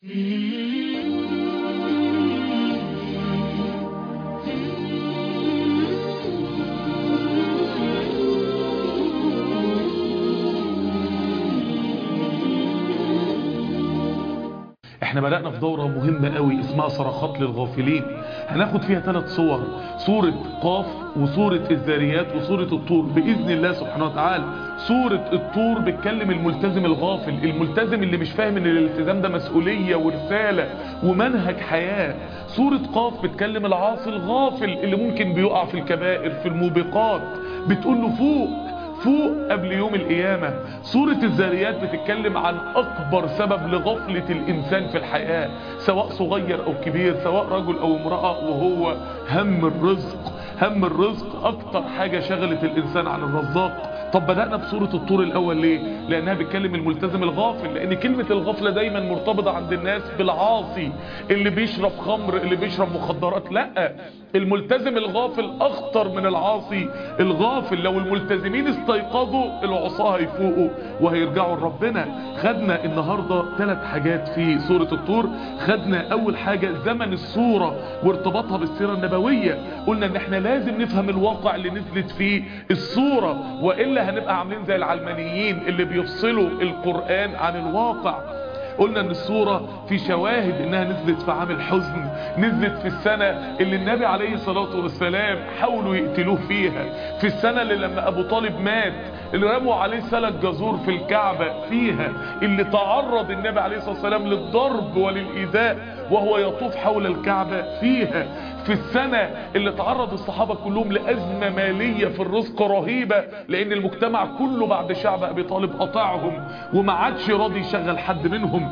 احنا بدأنا في دورة مهمة قوي اسمها صرخات للغافلين هناخد فيها ثلاث صور صورة قاف وصورة الذاريات وصورة الطور بإذن الله سبحانه وتعالى صورة الطور بتكلم الملتزم الغافل الملتزم اللي مش فاهم ان الالتزام ده مسؤولية ورسالة ومنهج حياة صورة قاف بتكلم العاصي الغافل اللي ممكن بيقع في الكبائر في الموبقات بتقول له فوق فوق قبل يوم القيامة سورة الزاريات بتتكلم عن أكبر سبب لغفلة الإنسان في الحياة سواء صغير أو كبير سواء رجل أو امرأة وهو هم الرزق هم الرزق أكتر حاجة شغلت الإنسان عن الرزاق طب بدأنا بصورة الطور الأول ليه؟ لأنها بتكلم الملتزم الغافل لأن كلمة الغفلة دايما مرتبطة عند الناس بالعاصي اللي بيشرب خمر اللي بيشرب مخدرات لا الملتزم الغافل أخطر من العاصي الغافل لو الملتزمين استيقظوا العصاة هيفوقوا وهيرجعوا لربنا خدنا النهاردة ثلاث حاجات في سورة الطور خدنا أول حاجة زمن السورة وارتباطها بالسيرة النبوية قلنا ان احنا لازم نفهم الواقع اللي نزلت فيه السورة وإلا هنبقى عاملين زي العلمانيين اللي بيفصلوا القرآن عن الواقع قلنا ان الصورة في شواهد انها نزلت في عام الحزن نزلت في السنة اللي النبي عليه الصلاة والسلام حاولوا يقتلوه فيها في السنة اللي لما ابو طالب مات اللي رموا عليه سلك جزور في الكعبة فيها اللي تعرض النبي عليه الصلاة والسلام للضرب وللإيذاء وهو يطوف حول الكعبة فيها في السنة اللي تعرض الصحابة كلهم لأزمة مالية في الرزق رهيبة لأن المجتمع كله بعد شعب أبي طالب قطعهم وما عادش راضي يشغل حد منهم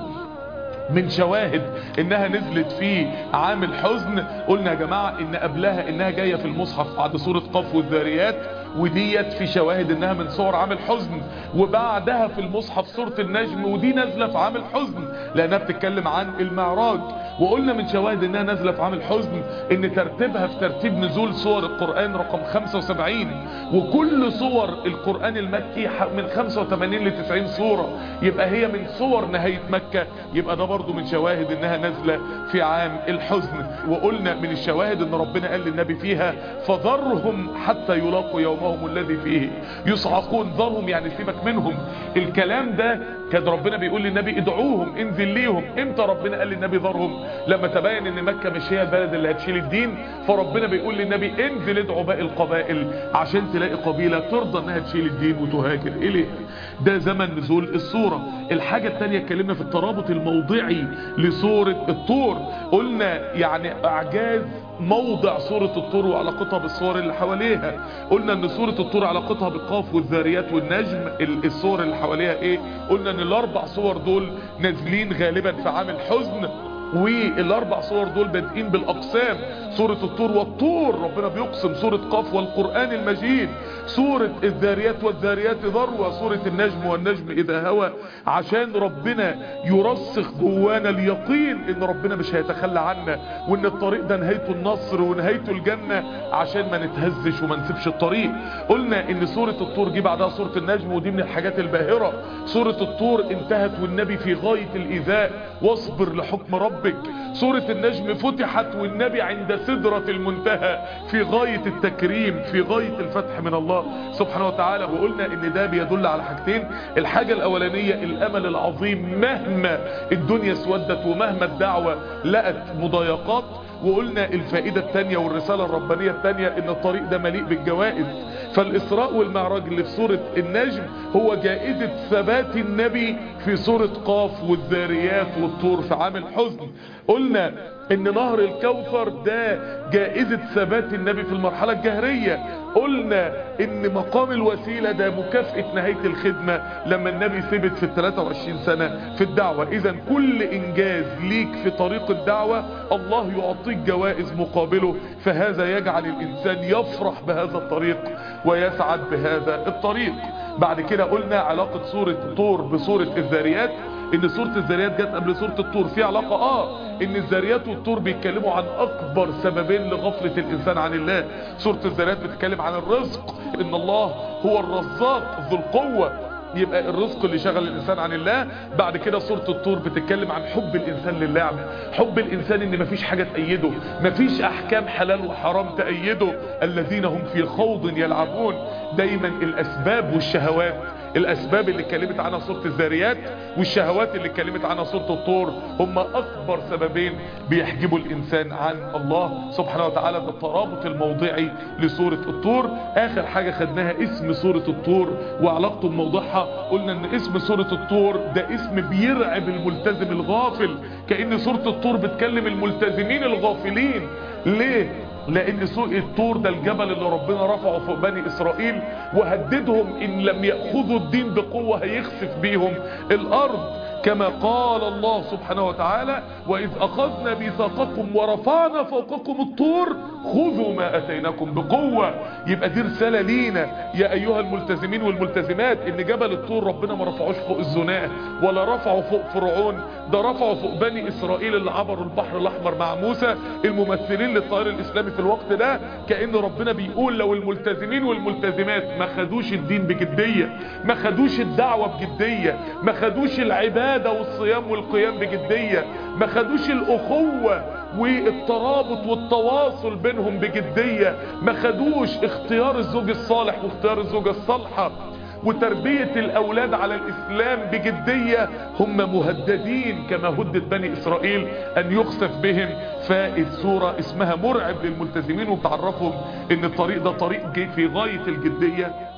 من شواهد انها نزلت في عام الحزن قلنا يا جماعة ان قبلها انها جاية في المصحف بعد سورة قف والذاريات وديت في شواهد انها من صور عام الحزن وبعدها في المصحف سورة النجم ودي نازلة في عام الحزن لانها بتتكلم عن المعراج وقلنا من شواهد انها نازلة في عام الحزن ان ترتيبها في ترتيب نزول صور القرآن رقم 75 وكل صور القرآن المكي من 85 ل 90 صورة يبقى هي من صور نهاية مكة يبقى ده برضو من شواهد انها نازلة في عام الحزن وقلنا من الشواهد ان ربنا قال للنبي فيها فذرهم حتى يلاقوا يومهم الذي فيه يصعقون ذرهم يعني سيبك منهم الكلام ده كان ربنا بيقول للنبي ادعوهم انزل ليهم امتى ربنا قال للنبي ذرهم لما تبين ان مكة مش هي البلد اللي هتشيل الدين فربنا بيقول للنبي انزل ادعوا باقي القبائل عشان تلاقي قبيلة ترضى انها تشيل الدين وتهاجر اليه ده زمن نزول الصورة الحاجة التانية اتكلمنا في الترابط الموضعي لصورة الطور قلنا يعني اعجاز موضع سورة الطور وعلاقتها بالصور اللي حواليها قلنا ان سورة الطور علاقتها بالقاف والذاريات والنجم الصور اللي حواليها ايه قلنا ان الاربع صور دول نازلين غالبا في عام الحزن والاربع صور دول بادئين بالاقسام سورة الطور والطور ربنا بيقسم سورة قاف والقرآن المجيد سورة الذاريات والذاريات ذروة سورة النجم والنجم اذا هوى عشان ربنا يرسخ جوانا اليقين ان ربنا مش هيتخلى عنا وان الطريق ده نهايته النصر ونهايته الجنة عشان ما نتهزش وما نسيبش الطريق قلنا ان سورة الطور جه بعدها سورة النجم ودي من الحاجات الباهرة سورة الطور انتهت والنبي في غاية الايذاء واصبر لحكم ربك سورة النجم فتحت والنبي عند سدرة المنتهى في غاية التكريم في غاية الفتح من الله سبحانه وتعالى وقلنا ان ده بيدل على حاجتين الحاجة الاولانية الامل العظيم مهما الدنيا اسودت ومهما الدعوة لقت مضايقات وقلنا الفائدة التانية والرسالة الربانية التانية ان الطريق ده مليء بالجوائز فالاسراء والمعراج اللي في سورة النجم هو جائزة ثبات النبي في سورة قاف والذاريات والطور في عام الحزن قلنا ان نهر الكوثر ده جائزة ثبات النبي في المرحلة الجهرية قلنا ان مقام الوسيلة ده مكافأة نهاية الخدمة لما النبي ثبت في ال 23 سنة في الدعوة اذا كل انجاز ليك في طريق الدعوة الله يعطيك جوائز مقابله فهذا يجعل الانسان يفرح بهذا الطريق ويسعد بهذا الطريق بعد كده قلنا علاقة سورة طور بسورة الذاريات ان سورة الذاريات جت قبل سورة الطور في علاقة اه ان الذاريات والطور بيتكلموا عن اكبر سببين لغفلة الانسان عن الله سورة الذاريات بتتكلم عن الرزق ان الله هو الرزاق ذو القوة يبقى الرزق اللي شغل الانسان عن الله بعد كده سورة الطور بتتكلم عن حب الانسان لله حب الانسان ان مفيش حاجة تأيده مفيش احكام حلال وحرام تأيده الذين هم في خوض يلعبون دايما الاسباب والشهوات الاسباب اللي اتكلمت عنها سورة الذاريات والشهوات اللي اتكلمت عنها سورة الطور هم اكبر سببين بيحجبوا الانسان عن الله سبحانه وتعالى ده الترابط الموضعي لسورة الطور اخر حاجة خدناها اسم سورة الطور وعلاقته بموضوعها قلنا ان اسم سورة الطور ده اسم بيرعب الملتزم الغافل كأن سورة الطور بتكلم الملتزمين الغافلين ليه لان سوق الطور ده الجبل اللي ربنا رفعه فوق بني اسرائيل وهددهم ان لم يأخذوا الدين بقوة هيخسف بيهم الارض كما قال الله سبحانه وتعالى وإذ أخذنا ميثاقكم ورفعنا فوقكم الطور خذوا ما أتيناكم بقوة يبقى دي رسالة لينا يا أيها الملتزمين والملتزمات إن جبل الطور ربنا ما رفعوش فوق الزناه ولا رفعه فوق فرعون ده رفعه فوق بني إسرائيل اللي عبروا البحر الأحمر مع موسى الممثلين للطائر الإسلامي في الوقت ده كأن ربنا بيقول لو الملتزمين والملتزمات ما خدوش الدين بجدية ما خدوش الدعوة بجدية ما خدوش العبادة العبادة والصيام والقيام بجدية ما خدوش الأخوة والترابط والتواصل بينهم بجدية ما خدوش اختيار الزوج الصالح واختيار الزوجة الصالحة وتربية الأولاد على الإسلام بجدية هم مهددين كما هدد بني إسرائيل أن يخسف بهم فالسورة اسمها مرعب للملتزمين وبتعرفهم أن الطريق ده طريق في غاية الجدية